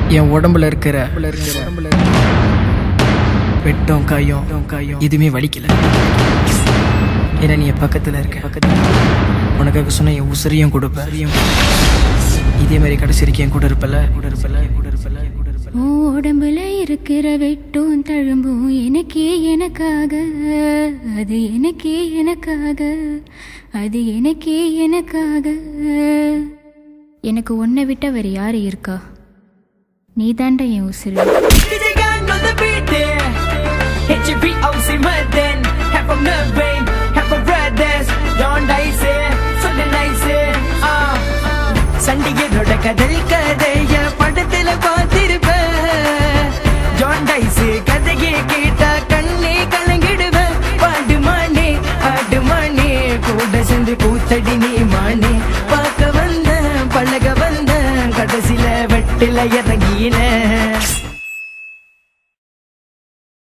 என் உடம்புல இருக்கிற வெட்டம் காயம் காயம் எதுவுமே வலிக்கல ஏன்னா நீ என் பக்கத்துல இருக்க பக்கத்துல உனக்காக சொன்ன என் உசிரியும் கொடுப்பேன் இதே மாதிரி கடைசி வரைக்கும் என் கூட இருப்பல கூட இருப்பல கூட இருப்பல கூட இருப்பல உன் உடம்புல இருக்கிற வெட்டும் தழும்பும் எனக்கே எனக்காக அது எனக்கே எனக்காக அது எனக்கே எனக்காக எனக்கு உன்னை விட்ட வேற யாரு இருக்கா நீ தாண்டா என் உசுரு Vijayan on the beat there. HVOC Maden. Half of nerve brain, half of brothers. Don't I say, so then I say, ah. சண்டிகரோட கதல் கதைய படத்துல பார்த்திருப்ப ஜான் டைஸ் கதையை கேட்டா கண்ணே கலங்கிடுவ பாடு மானே ஆடு மானே கூட சேர்ந்து கூத்தடி நீ மானே பார்க்க வந்த பழக வந்த கடைசில வெட்டில இறங்கின